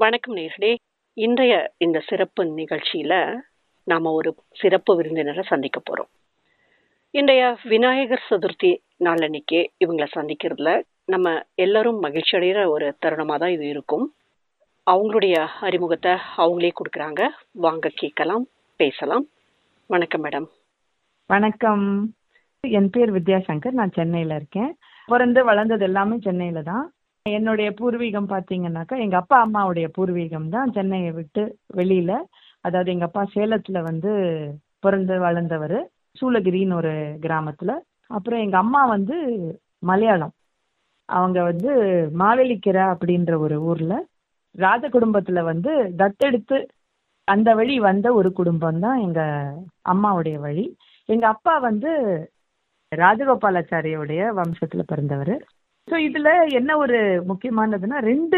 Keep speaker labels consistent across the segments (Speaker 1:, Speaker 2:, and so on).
Speaker 1: வணக்கம் நேர்களே இன்றைய இந்த சிறப்பு நிகழ்ச்சியில நாம ஒரு சிறப்பு விருந்தினரை சந்திக்க போறோம் இன்றைய விநாயகர் சதுர்த்தி நாளன்னைக்கு இவங்களை சந்திக்கிறதுல நம்ம எல்லாரும் மகிழ்ச்சி அடைகிற ஒரு தருணமா தான் இது இருக்கும் அவங்களுடைய அறிமுகத்தை அவங்களே கொடுக்குறாங்க வாங்க கேட்கலாம் பேசலாம் வணக்கம் மேடம்
Speaker 2: வணக்கம் என் பேர் வித்யாசங்கர் நான் சென்னையில இருக்கேன் பிறந்து வளர்ந்தது எல்லாமே சென்னையில தான் என்னுடைய பூர்வீகம் பார்த்தீங்கன்னாக்கா எங்க அப்பா அம்மாவுடைய பூர்வீகம் தான் சென்னையை விட்டு வெளியில அதாவது எங்க அப்பா சேலத்துல வந்து பிறந்து வளர்ந்தவர் சூளகிரின்னு ஒரு கிராமத்துல அப்புறம் எங்க அம்மா வந்து மலையாளம் அவங்க வந்து மாவேலிக்கரை அப்படின்ற ஒரு ஊர்ல ராஜ குடும்பத்துல வந்து தத்தெடுத்து அந்த வழி வந்த ஒரு குடும்பம் தான் எங்க அம்மாவுடைய வழி எங்க அப்பா வந்து ராஜகோபாலாச்சாரியோடைய வம்சத்துல பிறந்தவர் ஸோ இதுல என்ன ஒரு முக்கியமானதுன்னா ரெண்டு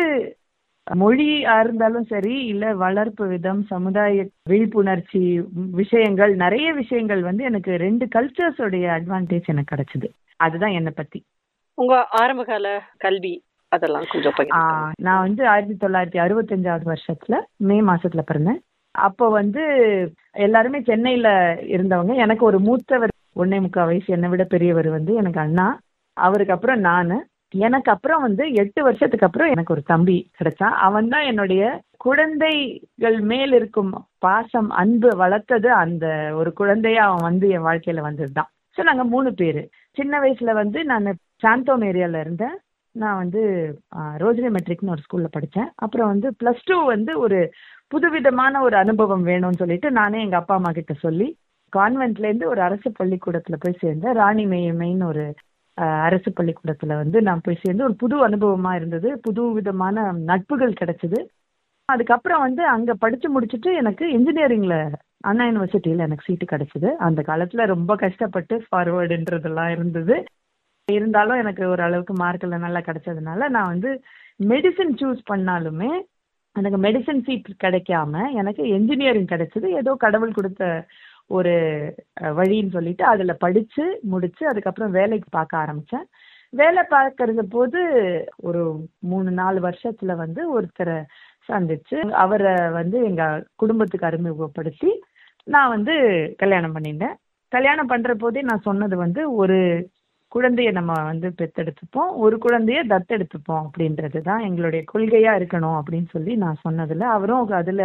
Speaker 2: மொழியா இருந்தாலும் சரி இல்ல வளர்ப்பு விதம் சமுதாய விழிப்புணர்ச்சி விஷயங்கள் நிறைய விஷயங்கள் வந்து எனக்கு ரெண்டு கல்ச்சர்ஸ் உடைய அட்வான்டேஜ் எனக்கு கிடைச்சது அதுதான் என்னை பத்தி
Speaker 1: உங்க ஆரம்பகால கல்வி அதெல்லாம் கொஞ்சம் பகிர்ந்து
Speaker 2: ஆஹ் நான் வந்து ஆயிரத்தி தொள்ளாயிரத்தி அறுபத்தஞ்சாவது வருஷத்துல மே மாசத்துல பிறந்தேன் அப்போ வந்து எல்லாருமே சென்னையில இருந்தவங்க எனக்கு ஒரு மூத்தவர் ஒன்னே முக்கால் வயசு என்னை விட பெரியவர் வந்து எனக்கு அண்ணா அவருக்கு அப்புறம் நானு எனக்கு அப்புறம் வந்து எட்டு வருஷத்துக்கு அப்புறம் எனக்கு ஒரு தம்பி கிடைச்சான் அவன் தான் என்னுடைய குழந்தைகள் மேல் இருக்கும் பாசம் அன்பு வளர்த்தது அந்த ஒரு குழந்தையா அவன் வந்து என் வாழ்க்கையில வந்ததுதான் ஸோ நாங்க மூணு பேரு சின்ன வயசுல வந்து நான் சாந்தோம் ஏரியால இருந்தேன் நான் வந்து ரோஜினி மெட்ரிக்னு ஒரு ஸ்கூல்ல படித்தேன் அப்புறம் வந்து ப்ளஸ் டூ வந்து ஒரு புதுவிதமான ஒரு அனுபவம் வேணும்னு சொல்லிட்டு நானே எங்க அப்பா அம்மா கிட்ட சொல்லி கான்வென்ட்ல இருந்து ஒரு அரசு பள்ளிக்கூடத்துல போய் சேர்ந்தேன் ராணி மெய்மைன்னு ஒரு அரசு பள்ளிக்கூடத்துல வந்து நான் போய் சேர்ந்து ஒரு புது அனுபவமா இருந்தது புது விதமான நட்புகள் கிடைச்சது அதுக்கப்புறம் வந்து அங்க படிச்சு முடிச்சுட்டு எனக்கு இன்ஜினியரிங்ல அண்ணா யூனிவர்சிட்டியில எனக்கு சீட்டு கிடைச்சது அந்த காலத்துல ரொம்ப கஷ்டப்பட்டு ஃபார்வேர்டுன்றதெல்லாம் இருந்தது இருந்தாலும் எனக்கு ஒரு அளவுக்கு மார்க்கில் நல்லா கிடைச்சதுனால நான் வந்து மெடிசன் சூஸ் பண்ணாலுமே எனக்கு மெடிசன் சீட் கிடைக்காம எனக்கு என்ஜினியரிங் கிடைச்சது ஏதோ கடவுள் கொடுத்த ஒரு வழின்னு சொல்லிட்டு அதில் படித்து முடித்து அதுக்கப்புறம் வேலைக்கு பார்க்க ஆரம்பித்தேன் வேலை பார்க்கறது போது ஒரு மூணு நாலு வருஷத்தில் வந்து ஒருத்தரை சந்திச்சு அவரை வந்து எங்கள் குடும்பத்துக்கு அறிமுகப்படுத்தி நான் வந்து கல்யாணம் பண்ணிட்டேன் கல்யாணம் பண்ணுற போதே நான் சொன்னது வந்து ஒரு குழந்தைய நம்ம வந்து பெத்தெடுத்துப்போம் ஒரு குழந்தைய தத்தெடுத்துப்போம் அப்படின்றது தான் எங்களுடைய கொள்கையா இருக்கணும் அப்படின்னு சொல்லி நான் சொன்னதுல அவரும் அதுல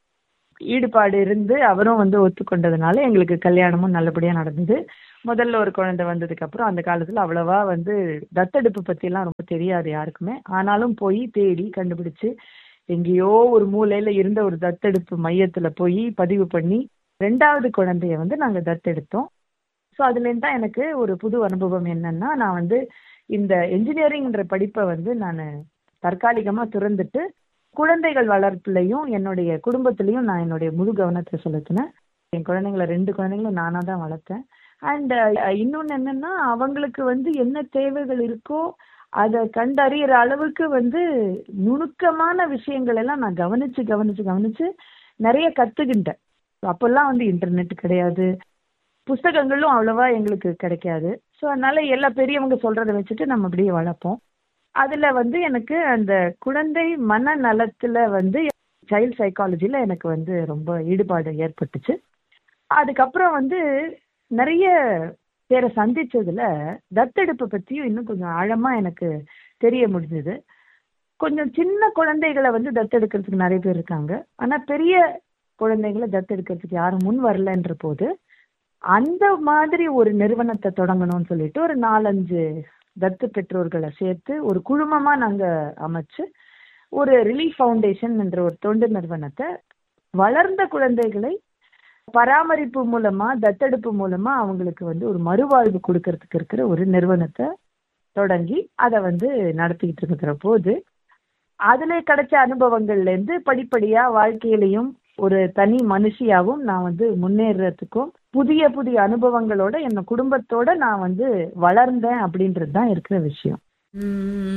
Speaker 2: ஈடுபாடு இருந்து அவரும் வந்து ஒத்துக்கொண்டதுனால எங்களுக்கு கல்யாணமும் நல்லபடியா நடந்தது முதல்ல ஒரு குழந்தை வந்ததுக்கு அப்புறம் அந்த காலத்துல அவ்வளவா வந்து தத்தெடுப்பு பத்தி எல்லாம் ரொம்ப தெரியாது யாருக்குமே ஆனாலும் போய் தேடி கண்டுபிடிச்சு எங்கேயோ ஒரு மூலையில இருந்த ஒரு தத்தெடுப்பு மையத்துல போய் பதிவு பண்ணி ரெண்டாவது குழந்தைய வந்து நாங்க தத்தெடுத்தோம் ஸோ அதுலேருந்து தான் எனக்கு ஒரு புது அனுபவம் என்னன்னா நான் வந்து இந்த என்ஜினியரிங்ன்ற படிப்பை வந்து நான் தற்காலிகமாக திறந்துட்டு குழந்தைகள் வளர்ப்புலையும் என்னுடைய குடும்பத்திலையும் நான் என்னுடைய முழு கவனத்தை செலுத்தினேன் என் குழந்தைங்கள ரெண்டு குழந்தைங்களும் நானாக தான் வளர்த்தேன் அண்ட் இன்னொன்று என்னன்னா அவங்களுக்கு வந்து என்ன தேவைகள் இருக்கோ அதை கண்டறியிற அளவுக்கு வந்து நுணுக்கமான விஷயங்கள் எல்லாம் நான் கவனிச்சு கவனிச்சு கவனிச்சு நிறைய கற்றுக்கிட்டேன் அப்போல்லாம் வந்து இன்டர்நெட் கிடையாது புஸ்தகங்களும் அவ்வளவா எங்களுக்கு கிடைக்காது ஸோ அதனால எல்லா பெரியவங்க சொல்றதை வச்சுட்டு நம்ம அப்படியே வளர்ப்போம் அதுல வந்து எனக்கு அந்த குழந்தை மன நலத்துல வந்து சைல்ட் சைக்காலஜில எனக்கு வந்து ரொம்ப ஈடுபாடு ஏற்பட்டுச்சு அதுக்கப்புறம் வந்து நிறைய பேரை சந்திச்சதுல தத்தெடுப்பை பத்தியும் இன்னும் கொஞ்சம் ஆழமா எனக்கு தெரிய முடிஞ்சது கொஞ்சம் சின்ன குழந்தைகளை வந்து தத்தெடுக்கிறதுக்கு நிறைய பேர் இருக்காங்க ஆனா பெரிய குழந்தைகளை தத்தெடுக்கிறதுக்கு யாரும் முன் வரலன்ற போது அந்த மாதிரி ஒரு நிறுவனத்தை தொடங்கணும்னு சொல்லிட்டு ஒரு நாலஞ்சு தத்து பெற்றோர்களை சேர்த்து ஒரு குழுமமா நாங்க அமைச்சு ஒரு ரிலீஃப் ஃபவுண்டேஷன் என்ற ஒரு தொண்டு நிறுவனத்தை வளர்ந்த குழந்தைகளை பராமரிப்பு மூலமா தத்தெடுப்பு மூலமா அவங்களுக்கு வந்து ஒரு மறுவாழ்வு கொடுக்கறதுக்கு இருக்கிற ஒரு நிறுவனத்தை தொடங்கி அதை வந்து நடத்திக்கிட்டு இருக்கிற போது அதுல கிடைச்ச அனுபவங்கள்ல இருந்து படிப்படியா வாழ்க்கையிலையும் ஒரு தனி மனுஷியாவும் நான் வந்து முன்னேறதுக்கும் புதிய புதிய அனுபவங்களோட என் குடும்பத்தோட நான் வந்து வளர்ந்தேன் அப்படின்றது தான் இருக்கிற விஷயம்